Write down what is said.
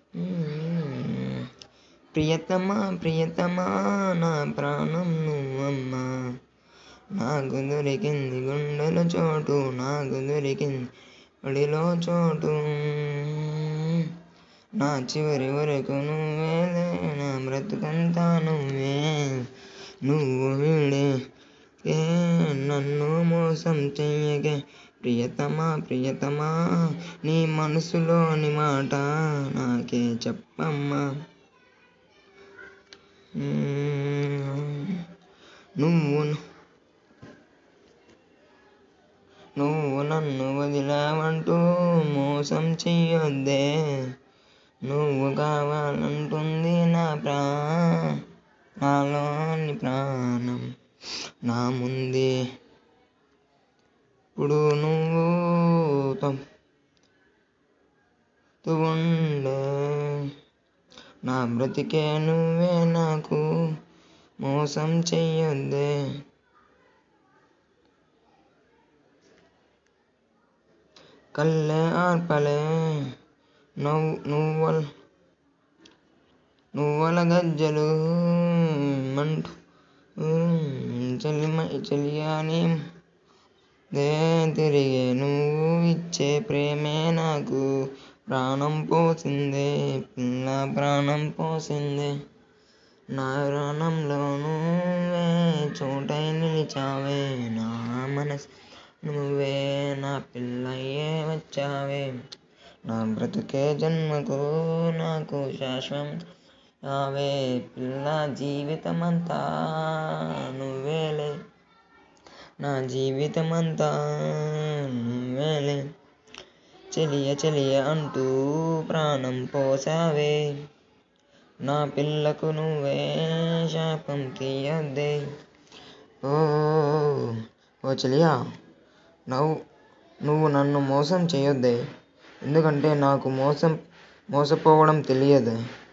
ప్రియతమా ప్రియతమా నా ప్రాణం నువ్వమ్మా నాకు దొరికింది గుండెలో చోటు నాకు దొరికింది ఒడిలో చోటు నా చివరి వరకు నువ్వేలే నా బ్రతుకంతా నువ్వే నువ్వు వీడే ఏ నన్ను మోసం చెయ్యకే ప్రియతమా ప్రియతమా నీ మనసులోని మాట నాకే చెప్పమ్మా నువ్వు నువ్వు నన్ను వదిలావంటూ మోసం చెయ్యొద్దే నువ్వు కావాలంటుంది నా ప్రా నాలోని ప్రాణం నా ముందే ఇప్పుడు నువ్వు తప్పు ఉండే నా బ్రతికే నువ్వే నాకు మోసం చెయ్యొద్దే కళ్ళే ఆర్పలే నవ్వు నువ్వల్ నువ్వల గజ్జలు మంటూ చలిమ చలియాని దే తిరిగే నువ్వు ఇచ్చే ప్రేమే నాకు ప్రాణం పోసిందే పిల్ల ప్రాణం పోసిందే నా ప్రాణంలో నువ్వే చోటై నిలిచావే నా మనసు నువ్వే నా పిల్లయ్యే వచ్చావే నా బ్రతుకే జన్మకు నాకు శాశ్వం అవే పిల్ల జీవితమంతా నువ్వేలే నా జీవితమంతా నువ్వేలే చెలియ చెలియ అంటూ ప్రాణం పోసావే నా పిల్లకు నువ్వే శాపం తీయొద్దే ఓ ఓ చెలియా నువ్వు నువ్వు నన్ను మోసం చేయొద్దే ఎందుకంటే నాకు మోసం మోసపోవడం తెలియదు